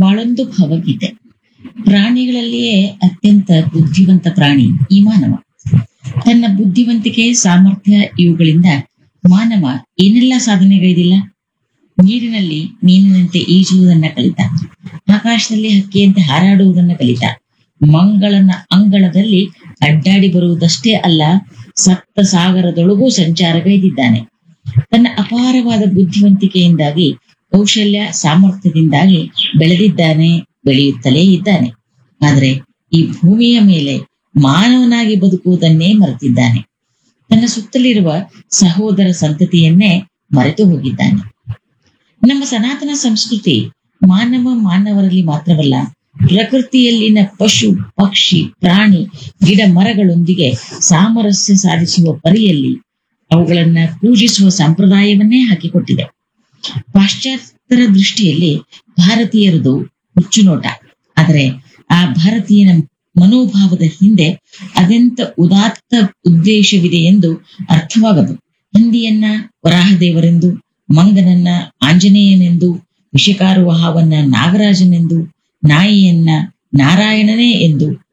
ಬಾಳೊಂದು ಭವಗೀತೆ ಪ್ರಾಣಿಗಳಲ್ಲಿಯೇ ಅತ್ಯಂತ ಬುದ್ಧಿವಂತ ಪ್ರಾಣಿ ಈ ಮಾನವ ತನ್ನ ಬುದ್ಧಿವಂತಿಕೆ ಸಾಮರ್ಥ್ಯ ಇವುಗಳಿಂದ ಮಾನವ ಏನೆಲ್ಲ ಸಾಧನೆಗೈದಿಲ್ಲ ನೀರಿನಲ್ಲಿ ಮೀನಿನಂತೆ ಈಜುವುದನ್ನ ಕಲಿತ ಆಕಾಶದಲ್ಲಿ ಹಕ್ಕಿಯಂತೆ ಹಾರಾಡುವುದನ್ನ ಕಲಿತ ಮಂಗಳನ ಅಂಗಳದಲ್ಲಿ ಅಡ್ಡಾಡಿ ಬರುವುದಷ್ಟೇ ಅಲ್ಲ ಸಪ್ತ ಸಾಗರದೊಳಗೂ ಸಂಚಾರಗೈದಿದ್ದಾನೆ ತನ್ನ ಅಪಾರವಾದ ಬುದ್ಧಿವಂತಿಕೆಯಿಂದಾಗಿ ಕೌಶಲ್ಯ ಸಾಮರ್ಥ್ಯದಿಂದಾಗಿ ಬೆಳೆದಿದ್ದಾನೆ ಬೆಳೆಯುತ್ತಲೇ ಇದ್ದಾನೆ ಆದರೆ ಈ ಭೂಮಿಯ ಮೇಲೆ ಮಾನವನಾಗಿ ಬದುಕುವುದನ್ನೇ ಮರೆತಿದ್ದಾನೆ ತನ್ನ ಸುತ್ತಲಿರುವ ಸಹೋದರ ಸಂತತಿಯನ್ನೇ ಮರೆತು ಹೋಗಿದ್ದಾನೆ ನಮ್ಮ ಸನಾತನ ಸಂಸ್ಕೃತಿ ಮಾನವ ಮಾನವರಲ್ಲಿ ಮಾತ್ರವಲ್ಲ ಪ್ರಕೃತಿಯಲ್ಲಿನ ಪಶು ಪಕ್ಷಿ ಪ್ರಾಣಿ ಗಿಡ ಮರಗಳೊಂದಿಗೆ ಸಾಮರಸ್ಯ ಸಾಧಿಸುವ ಪರಿಯಲ್ಲಿ ಅವುಗಳನ್ನ ಪೂಜಿಸುವ ಸಂಪ್ರದಾಯವನ್ನೇ ಹಾಕಿಕೊಟ್ಟಿದೆ ಪಾಶ್ಚಾತ್ಯರ ದೃಷ್ಟಿಯಲ್ಲಿ ಭಾರತೀಯರದು ಹುಚ್ಚುನೋಟ ಆದರೆ ಆ ಭಾರತೀಯನ ಮನೋಭಾವದ ಹಿಂದೆ ಅದೆಂತ ಉದಾತ್ತ ಉದ್ದೇಶವಿದೆ ಎಂದು ಅರ್ಥವಾಗದು ಹಿಂದಿಯನ್ನ ವರಾಹದೇವರೆಂದು ಮಂಗನನ್ನ ಆಂಜನೇಯನೆಂದು ವಿಷಕಾರುವ ಹಾವನ್ನ ನಾಗರಾಜನೆಂದು ನಾಯಿಯನ್ನ ನಾರಾಯಣನೇ ಎಂದು